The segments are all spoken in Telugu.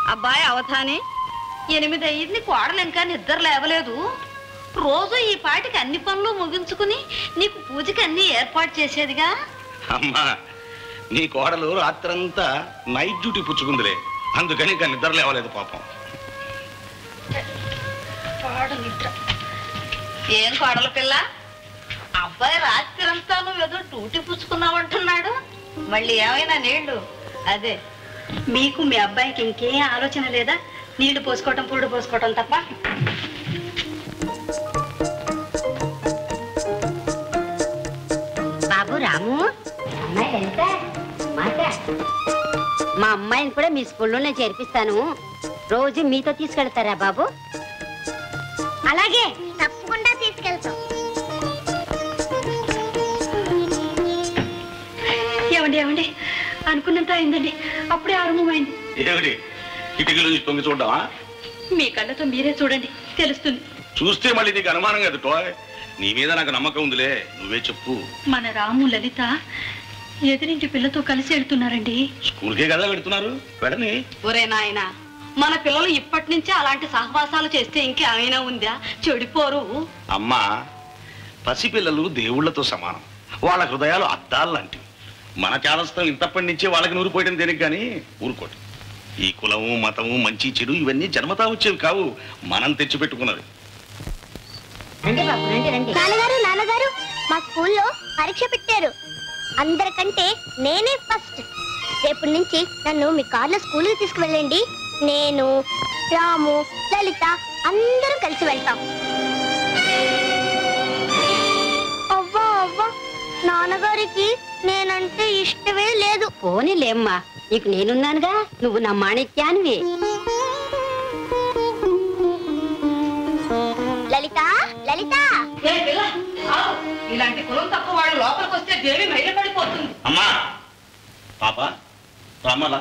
అబ్బాయి అవధాని ఎనిమిది అయ్యింది కోడలు ఇంకా నిద్ర లేవలేదు రోజు ఈ పాటికి అన్ని పనులు ముగించుకుని నీకు పూజకి అన్ని ఏర్పాటు చేసేదిగా అమ్మా నీ కోడలు రాత్రంతా నైట్ డ్యూటీ పుచ్చుకుందిలే అందుకని ఇంకా నిద్ర లేవలేదు పాపం పాడు నిద్ర ఏం కోడల పిల్ల అబ్బాయి రాత్రి అంతా నువ్వు ఏదో టూటి పుచ్చుకున్నావంటున్నాడు మళ్ళీ ఏమైనా నీళ్లు అదే మీకు మీ అబ్బాయికి ఇంకేం ఆలోచన లేదా నీళ్లు పోసుకోవటం పురుడు పోసుకోవటం తప్ప బాబు రాము అమ్మాయి లలిత, మాట. మా అమ్మాయిని కూడా మీ స్కూల్లోనే చేర్పిస్తాను రోజు మీతో తీసుకెళ్తారా బాబు అలాగే తప్పకుండా తీసుకెళ్తాం ఏమండి ఏమండి అనుకున్నంత అయిందండి అప్పుడే ఆరంభమైంది ఏమిటి కిటికీలు నుంచి తొంగి చూడ్డావా మీ కళ్ళతో మీరే చూడండి తెలుస్తుంది చూస్తే మళ్ళీ నీకు అనుమానం కదా టోయ్ నీ మీద నాకు నమ్మకం ఉందిలే నువ్వే చెప్పు మన రాము లలిత ఎదిరింటి పిల్లతో కలిసి వెళ్తున్నారండి స్కూల్కే కదా పెడుతున్నారు పెడని ఒరే నాయన మన పిల్లలు ఇప్పటి నుంచే అలాంటి సహవాసాలు చేస్తే ఇంకేమైనా ఉందా చెడిపోరు అమ్మా పసిపిల్లలు దేవుళ్లతో సమానం వాళ్ళ హృదయాలు అద్దాలు లాంటివి మన చాలస్తం ఇంతప్పటి నుంచే వాళ్ళకి నూరిపోయడం దేనికి కానీ ఊరుకోటి ఈ కులము మతము మంచి చెడు ఇవన్నీ జన్మతా వచ్చేవి కావు మనం తెచ్చిపెట్టుకున్నది రండి బాబు రండి రండి నాన్నగారు నాన్నగారు మా స్కూల్లో పరీక్ష పెట్టారు అందరికంటే నేనే ఫస్ట్ రేపటి నుంచి నన్ను మీ కార్లో స్కూల్కి తీసుకువెళ్ళండి నేను రాము లలిత అందరం కలిసి వెళ్తాం అవ్వా అవ్వా నాన్నగారికి నేనంటే ఇష్టమే లేదు పోనీలేమ్మా నీకు నేనున్నానుగా నువ్వు నా మాణిక్యానివి లలిత లలిత ఏ పిల్ల, ఆగు. ఇలాంటి కులం తక్కువ వాళ్ళు లోపలికి వస్తే దేవి మైల పడిపోతుంది అమ్మా పాప రామలా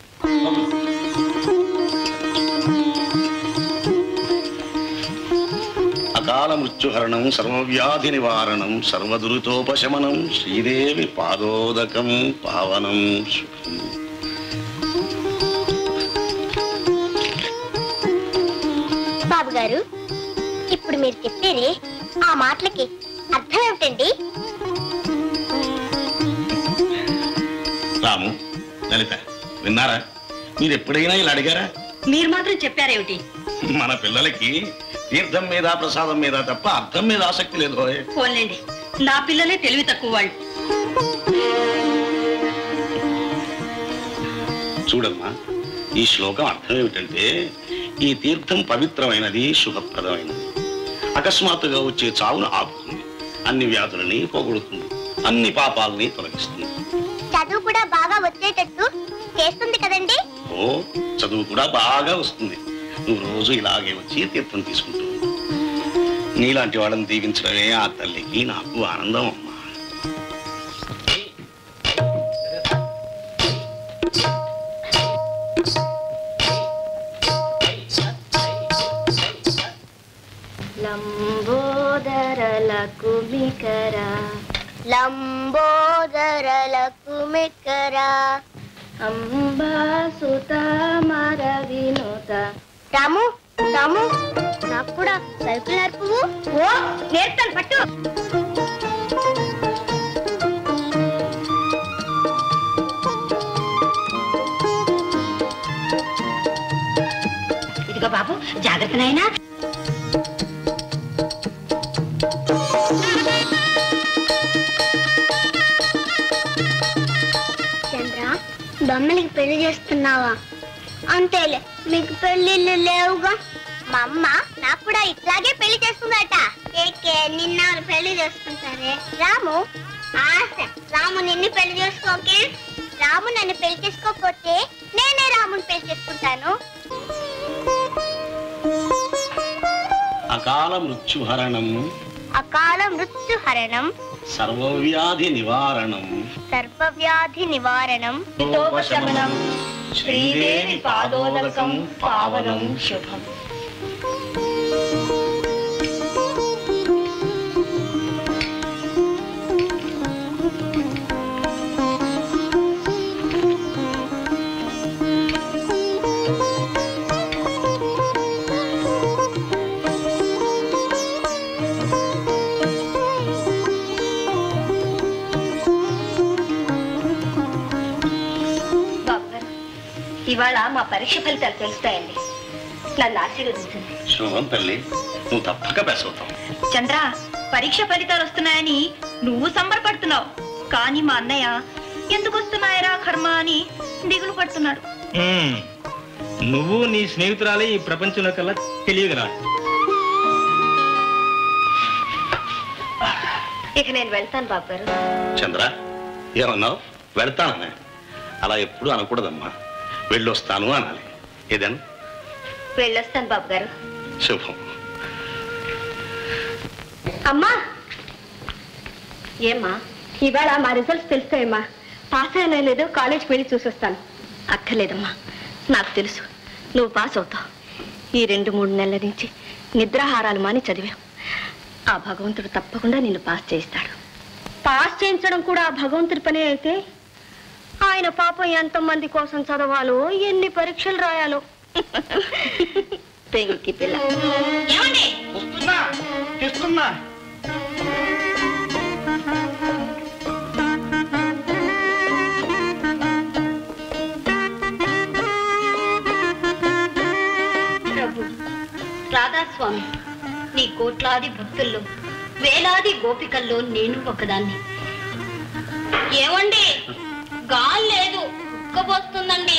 అకాల మృత్యుహరణం సర్వవ్యాధి నివారణం సర్వదురితోపశమనం శ్రీదేవి పాదోదకం పావనం శుభం బాబు గారు ఇప్పుడు మీరు చెప్పేది ఆ మాటలకి అర్థం ఏమిటండి రాము లలిత విన్నారా మీరు ఎప్పుడైనా ఇలా అడిగారా మీరు మాత్రం చెప్పారేమిటి మన పిల్లలకి తీర్థం మీద ప్రసాదం మీద తప్ప అర్థం మీద ఆసక్తి లేదు ఓయ్. పోన్లేండి నా పిల్లలే తెలివి తక్కువ వాళ్ళు చూడమ్మా ఈ శ్లోకం అర్థం ఏమిటంటే ఈ తీర్థం పవిత్రమైనది శుభప్రదమైనది అకస్మాత్తుగా వచ్చే చావును ఆపుతుంది అన్ని వ్యాధులని పోగొడుతుంది అన్ని పాపాలని తొలగిస్తుంది చదువు కూడా బాగా వచ్చేటట్టు చేస్తుంది కదండి ఓ చదువు కూడా బాగా వస్తుంది నువ్వు రోజు ఇలాగే వచ్చి తీర్థం తీసుకుంటూ ఉండు. నీలాంటి వాళ్ళని దీవించడమే ఆ తల్లికి నాకు ఆనందం అమ్మా లంబోదరలకు మికరా లంబోదరలకు మెక్కరా అంబాసుత మర వినుత రాము రాము నాకు కూడా సైకిల్ నడుపువు ఓ నేర్తాను పట్టు ఇదిగో బాబు జాగ్రత్త నాయనా చంద్ర బొమ్మలకి పెళ్లి చేస్తున్నావా అంతేలే మీకు పెళ్లిళ్ళు లేవుగా మా అమ్మ నాకు కూడా ఇట్లాగే పెళ్లి చేస్తుందట ఏకే నిన్న పెళ్లి చేసుకుంటారే రాము ఆశ రాము నిన్ను పెళ్లి చేసుకోకే రాము నన్ను పెళ్లి చేసుకోకపోతే నేనే రాముని పెళ్లి చేసుకుంటాను అకాల మృత్యుహరణం అకాల మృత్యు హరణం సర్వవ్యాధి నివారణం సర్వవ్యాధి నివారణం ఉపశమనం శ్రీదేవి పాదోదకం పావనం శుభం ఇవాళ మా పరీక్ష ఫలితాలు తెలుస్తాయండి నన్ను ఆశీర్వదించండి శుభం తల్లి నువ్వు తప్పక పాస్ అవుతావు చంద్ర పరీక్ష ఫలితాలు వస్తున్నాయని నువ్వు సంబరపడుతున్నావు కానీ మా అన్నయ్య ఎందుకు వస్తున్నాయరా కర్మ అని దిగులు పడుతున్నాడు మ్మ్. నువ్వు నీ స్నేహితురాలే ఈ ప్రపంచంలో కల్లా తెలియగలరా ఇక నేను వెళ్తాను బాబు గారు చంద్ర ఏమన్నావు వెళ్తాననే అలా ఎప్పుడు అనకూడదమ్మా వెళ్ళొస్తాను అనాలి ఏదైనా వెళ్ళొస్తాను బాబు గారు శుభం అమ్మా ఏమ్మా ఇవాళ మా రిజల్ట్స్ తెలుస్తాయమ్మా పాస్ అయినా లేదో కాలేజ్కి వెళ్ళి చూసొస్తాను అక్కర్లేదమ్మా నాకు తెలుసు నువ్వు పాస్ అవుతావు ఈ రెండు మూడు నెలల నుంచి నిద్రాహారాలు మాని చదివావు ఆ భగవంతుడు తప్పకుండా నిన్ను పాస్ చేయిస్తాడు పాస్ చేయించడం కూడా ఆ భగవంతుడి పని అయితే ఆయన పాపం ఎంతమంది కోసం చదవాలో ఎన్ని పరీక్షలు రాయాలో పెంకి పిల్ల ఏమండి వస్తున్నా తెస్తున్నా ప్రభు రాధాస్వామి నీ కోట్లాది భక్తుల్లో వేలాది గోపికల్లో నేను ఒకదాన్ని ఏమండి గాలి లేదు ఉక్కబోస్తుందండి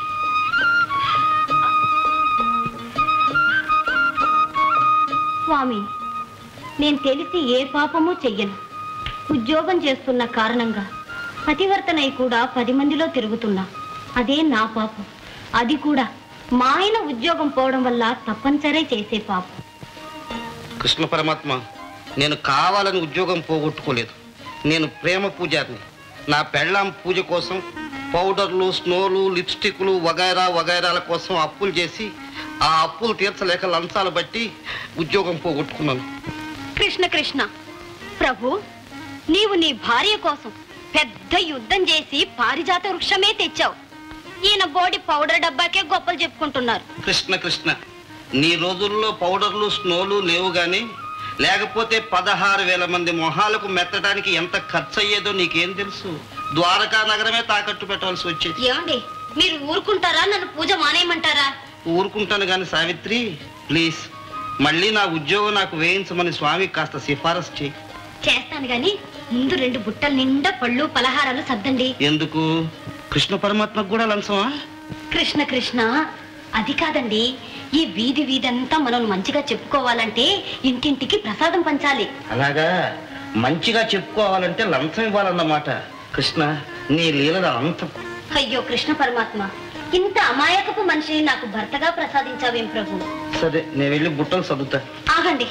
స్వామి నేను తెలిసి ఏ పాపము చెయ్యను ఉద్యోగం చేస్తున్న కారణంగా పతివర్తనై కూడా పది మందిలో తిరుగుతున్నా అదే నా పాపం అది కూడా మా ఆయన ఉద్యోగం పోవడం వల్ల తప్పనిసరి చేసే పాపం కృష్ణ పరమాత్మ నేను కావాలని ఉద్యోగం పోగొట్టుకోలేదు నేను ప్రేమ పూజారిని నా పెళ్ళాం పూజ కోసం పౌడర్లు స్నోలు లిప్స్టిక్లు వగైరా వగైరాల కోసం అప్పులు చేసి ఆ అప్పులు తీర్చలేక లంచాలు బట్టి ఉద్యోగం పోగొట్టుకున్నాను కృష్ణ కృష్ణ ప్రభు నీవు నీ భార్య కోసం పెద్ద యుద్ధం చేసి పారిజాత వృక్షమే తెచ్చావు ఈయన బోడి పౌడర్ డబ్బాకే గొప్పలు చెప్పుకుంటున్నారు కృష్ణ కృష్ణ నీ రోజుల్లో పౌడర్లు స్నోలు లేవు గాని లేకపోతే పదహారు వేల మంది మొహాలకు మెత్తడానికి ఎంత ఖర్చు అయ్యేదో నీకేం తెలుసు ద్వారకా నగరమే తాకట్టు పెట్టవలసి వచ్చేది ఏమండి మీరు ఊరుకుంటారా నన్ను పూజ మానేయమంటారా ఊరుకుంటాను కానీ సావిత్రి ప్లీజ్ మళ్ళీ నా ఉద్యోగం నాకు వేయించమని స్వామి కాస్త సిఫారసు చేయి చేస్తాను గాని ముందు రెండు బుట్టల నిండా పళ్ళు పలహారాలు సర్దండి ఎందుకు కృష్ణ పరమాత్మకు కూడా లంచమా కృష్ణ కృష్ణ అది కాదండి ఈ వీధి వీధంతా మనం మంచిగా చెప్పుకోవాలంటే ఇంటింటికి ప్రసాదం పంచాలి అలాగా మంచిగా చెప్పుకోవాలంటే లంచం ఇవ్వాలన్నమాట కృష్ణ నీ లీలల అంతం అయ్యో కృష్ణ పరమాత్మ ఇంత అమాయకపు మనిషిని నాకు భర్తగా ప్రసాదించావేం ప్రభు సరే నేను వెళ్ళి బుట్టలు చదువుతా ఆగండి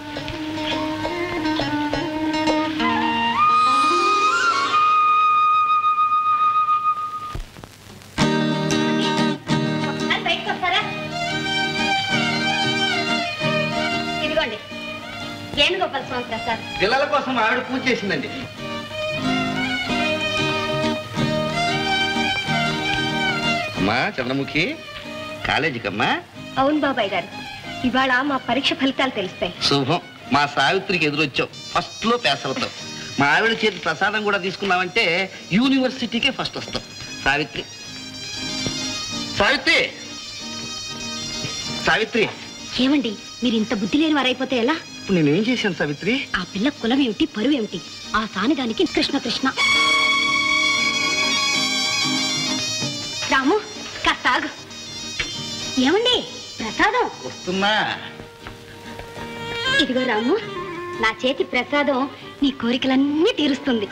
ఒకసారి బయటకు వస్తారా? ఇదిగోండి వేణుగోపాల స్వామి ప్రసాద్ పిల్లల కోసం ఆవిడ పూజ చేసిందండి అమ్మా చంద్రముఖి కాలేజీకమ్మా అవును బాబాయ్ గారు ఇవాళ మా పరీక్ష ఫలితాలు తెలుస్తాయి శుభం మా సావిత్రికి ఎదురొచ్చావు ఫస్ట్ లో పాస్ అవుతావు మా ఆవిడ చేతి ప్రసాదం కూడా తీసుకున్నామంటే యూనివర్సిటీకే ఫస్ట్ వస్తాం సావిత్రి సావిత్రి సావిత్రి ఏమండి మీరు ఇంత బుద్ధి లేని వారైపోతే ఎలా ఇప్పుడు నేనేం చేశాను సావిత్రి ఆ పిల్ల కులం ఏమిటి పరువు ఏమిటి ఆ సానిగానికి కృష్ణ కృష్ణ రాము కాస్త ఆగు ఏమండి ప్రసాదం వస్తున్నా ఇదిగో రాము నా చేతి ప్రసాదం నీ కోరికలన్నీ తీరుస్తుంది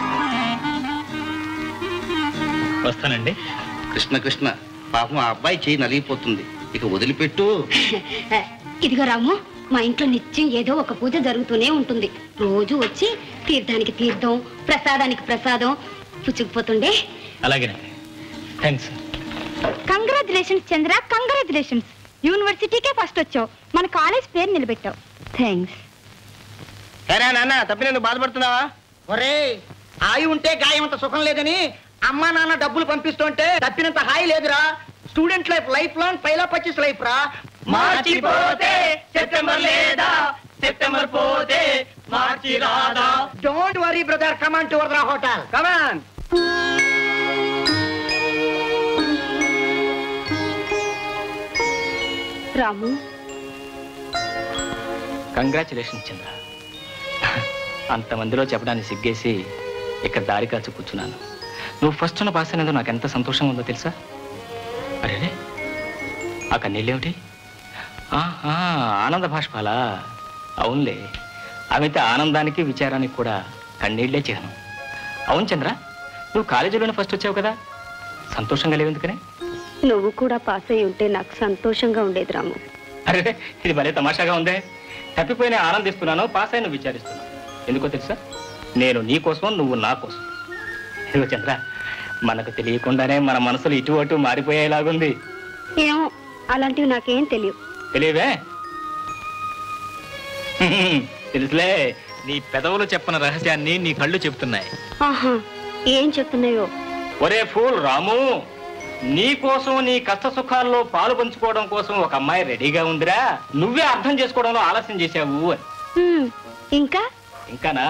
వస్తానండి కృష్ణ కృష్ణ పాపం ఆ అబ్బాయి చేయి నలిగిపోతుంది ఇక వదిలిపెట్టు ఇదిగో రాము మా ఇంట్లో నిత్యం ఏదో ఒక పూజ జరుగుతూనే ఉంటుంది రోజు వచ్చి తీర్థానికి తీర్థం ప్రసాదానికి ప్రసాదం పుచ్చుకుపోతుండే అలాగేనండి థ్యాంక్స్ కంగ్రాచులేషన్స్ చంద్ర కంగ్రాచులేషన్స్ యూనివర్సిటీకే ఫస్ట్ వచ్చావు మన కాలేజ్ పేరు నిలబెట్టావు థ్యాంక్స్ సరే నాన్న తప్పి నేను బాధపడుతున్నావా ఒరే హాయి ఉంటే గాయమంత సుఖం లేదని అమ్మా నాన్న డబ్బులు పంపిస్తుంటే తప్పినంత హాయి లేదురా స్టూడెంట్ లైఫ్ లైఫ్ లాంగ్ పైలా పచ్చిస్ లైఫ్ రా మార్చిపోతే సెప్టెంబర్ లేదా సెప్టెంబర్ పోతే మార్చి రాదా don't worry brother come on to Vardha hotel come on Ramu congratulation Chandra అంతమందిలో చెప్పడానికి సిగ్గేసి ఇక్కడ దారి కాచు కూర్చున్నాను నువ్వు ఫస్ట్ ఉన్న పాస్ అనేది నాకు ఎంత సంతోషంగా ఉందో తెలుసా అరే ఆ కన్నీళ్ళేమిటి ఆహా, ఆనంద భాష్పాలా అవునులే అవితే ఆనందానికి విచారానికి కూడా కన్నీళ్లే చిహ్నం అవును చంద్ర నువ్వు కాలేజీలోనే ఫస్ట్ వచ్చావు కదా సంతోషంగా లేవు ఎందుకనే నువ్వు కూడా పాస్ అయి ఉంటే నాకు సంతోషంగా ఉండేది రాము అరే ఇది భలే తమాషాగా ఉందే తప్పిపోయిన ఆనందిస్తున్నాను పాస్ అయిన విచారిస్తున్నాను ఎందుకో తెలుసా నేను నీ కోసం నువ్వు నా కోసం ఇదిగో చంద్ర మనకు తెలియకుండానే మన మనసులు ఇటు అటు మారిపోయేలాగుంది ఏమో అలాంటివి నాకేం తెలియవు తెలియవే హ్మ్, తెలుసులే నీ పెదవులు చెప్పని రహస్యాన్ని నీ కళ్ళు చెప్తున్నాయి ఆహా ఏం చెప్తున్నాయో ఒరే ఫూల్ రాము నీ కోసం నీ కష్ట సుఖాల్లో పాలు పంచుకోవడం కోసం ఒక అమ్మాయి రెడీగా ఉందిరా నువ్వే అర్థం చేసుకోవడంలో ఆలస్యం చేశావు అని హ్మ్, ఇంకా ఇంకానా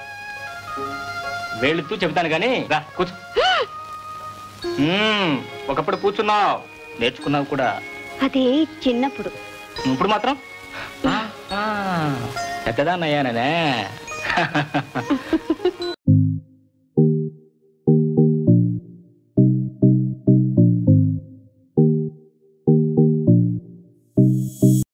వెళుతూ చెబుతాను కానీ రా కూర్చో మ్మ్, ఒకప్పుడు కూర్చున్నావు నేర్చుకున్నావు కూడా అది చిన్నప్పుడు ఇప్పుడు మాత్రం ఆ, ఆ, పెద్దదాన్నయ్యాననే